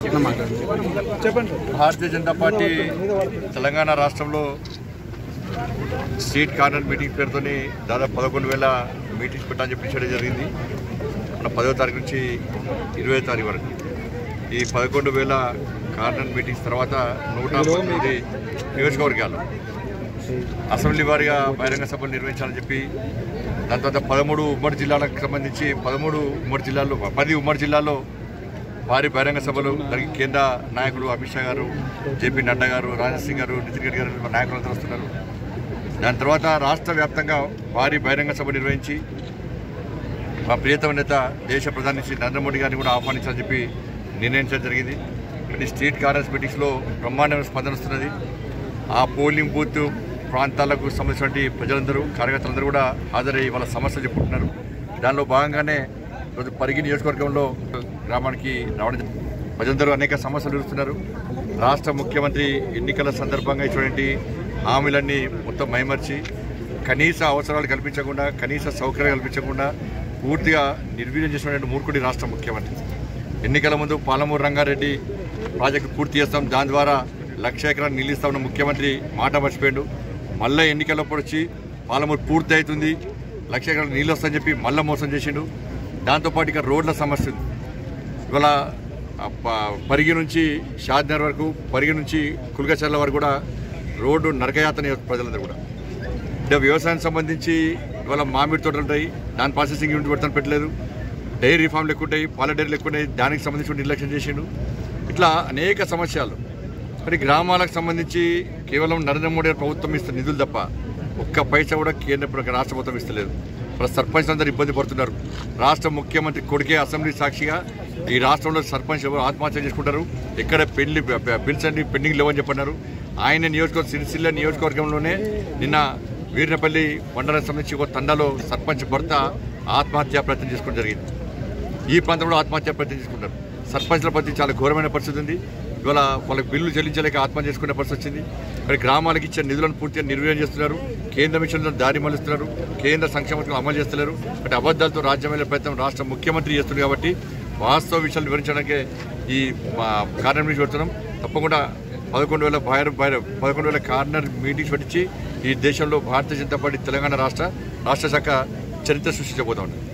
భారతీయ Janata party Telangana రాష్ట్రంలో street corner meeting పేరుతోని దాదాపు పదకొండు వేల మీటింగ్స్ పెట్టాలని చెప్పి చేయడం జరిగింది మన పదవ తారీఖు నుంచి ఇరవై తారీఖు వరకు ఈ పదకొండు వేల కార్నర్ మీటింగ్స్ తర్వాత నూట పంతొమ్మిది నియోజకవర్గాలు అసెంబ్లీ వారిగా బహిరంగ సభలు నిర్వహించాలని చెప్పి దాని తర్వాత పదమూడు ఉమ్మడి జిల్లాలకు సంబంధించి పదమూడు ఉమ్మడి జిల్లాల్లో పది ఉమ్మడి జిల్లాల్లో భారీ బహిరంగ సభలు దానికి కేంద్ర నాయకులు అమిత్ షా గారు జేపీ నడ్డా గారు రాజేష్ సింగ్ గారు నితిన్ గడ్కరీ గారు నాయకులందరూ వస్తున్నారు దాని తర్వాత రాష్ట్ర వ్యాప్తంగా భారీ బహిరంగ సభ నిర్వహించి మా ప్రియతమ నేత దేశ ప్రధాని శ్రీ నరేంద్ర మోడీ గారిని కూడా ఆహ్వానించాలని చెప్పి నిర్ణయించడం జరిగింది ఈ స్ట్రీట్ కార్నర్స్ మీటింగ్స్లో బ్రహ్మాండమైన స్పందన వస్తున్నది ఆ పోలింగ్ బూత్ ప్రాంతాలకు సంబంధించినటువంటి ప్రజలందరూ కార్యకర్తలందరూ కూడా హాజరై వాళ్ళ సమస్యలు చెప్పుకుంటున్నారు దానిలో భాగంగానే ఈరోజు పరిగి నియోజకవర్గంలో గ్రామానికి రావడం జరిగింది. ప్రజలందరూ అనేక సమస్యలు ఎదురుస్తున్నారు రాష్ట్ర ముఖ్యమంత్రి ఎన్నికల సందర్భంగా ఇచ్చినటువంటి హామీలన్నీ మొత్తం మైమర్చి కనీస అవసరాలు కల్పించకుండా కనీస సౌకర్యాలు కల్పించకుండా పూర్తిగా నిర్వీర్యం చేసినటువంటి మూర్ఖుడి రాష్ట్ర ముఖ్యమంత్రి ఎన్నికల ముందు పాలమూరు రంగారెడ్డి ప్రాజెక్టు పూర్తి చేస్తాం దాని ద్వారా లక్ష ఎకరాలు నిలుస్తామన్న ముఖ్యమంత్రి మాట మర్చిపోయాడు మళ్ళీ ఎన్నికలప్పుడు వచ్చి పాలమూరు పూర్తి అవుతుంది లక్ష ఎకరాలు నీళ్ళు వస్తాయని చెప్పి మళ్ళీ మోసం చేసిండు దాంతోపాటు ఇక రోడ్ల సమస్య ఉంది ఇవాళ ఆ ప- పరిగి నుంచి షాద్నగర్ వరకు పరిగి నుంచి కుల్గచర్ల వరకు కూడా రోడ్డు నరకయాతన ప్రజలందరూ కూడా అంటే వ్యవసాయానికి సంబంధించి ఇవాళ మామిడి తోటలు ఉంటాయి దాని ప్రాసెసింగ్ యూనిట్ పెడతాను పెట్టలేదు డైరీ ఫామ్లు ఎక్కువ ఉంటాయి పాల డైరీలు ఎక్కువ ఉన్నాయి దానికి సంబంధించి నిర్లక్ష్యం చేసిండు ఇట్లా అనేక సమస్యలు మరి గ్రామాలకు సంబంధించి కేవలం నరేంద్ర మోడీ గారి ప్రభుత్వం ఇస్తున్న నిధులు తప్ప ఒక్క పైసా కూడా కేంద్ర ప్ర- రాష్ట్ర ప్రభుత్వం ఇస్తలేదు మన సర్పంచ్ అందరూ ఇబ్బంది పడుతున్నారు రాష్ట్ర ముఖ్యమంత్రి కొడుకే అసెంబ్లీ సాక్షిగా ఈ రాష్ట్రంలో సర్పంచ్ ఎవరు ఆత్మహత్య చేసుకుంటారు ఎక్కడ పెళ్లి బ- బ- బిల్స్ అన్ని పెండింగ్ లేవని చెప్పన్నారు ఆయన నియోజకవర్గం సిరిసిల్ల నియోజకవర్గంలోనే నిన్న వీరినపల్లి మండలానికి సంబంధించి ఒక తండాలో సర్పంచ్ భర్త ఆత్మహత్య ప్రయత్నం చేసుకోవడం జరిగింది ఈ ప్రాంతంలో ఆత్మహత్య ప్రయత్నం చేసుకుంటారు సర్పంచ్ల పరిస్థితి చాలా ఘోరమైన పరిస్థితి ఉంది ఇవాళ వాళ్ళకి బిల్లు చెల్లించలేక ఆత్మహత్య చేసుకునే పరిస్థితి వచ్చింది మరి గ్రామాలకు ఇచ్చే నిధులను పూర్తిగా నిర్వీర్యం చేస్తున్నారు కేంద్ర మిషన్లను దారి మళ్లిస్తున్నారు కేంద్ర సంక్షేమ పథకాలు అమలు చేస్తున్నారు అంటే అబద్ధాలతో రాజ్యం వెళ్ళే ప్రయత్నం రాష్ట్ర ముఖ్యమంత్రి చేస్తుంది కాబట్టి వాస్తవ విషయాలు వివరించడానికే ఈ మా కార్నర్ మీటింగ్ పెడుతున్నాం తప్పకుండా పదకొండు వేల బైర బైర పదకొండు వేల కార్నర్ మీటింగ్స్ పెట్టించి ఈ దేశంలో భారతీయ జనతా పార్టీ తెలంగాణ రాష్ట్ర రాష్ట్ర శాఖ చరిత్ర సృష్టించబోతా ఉంది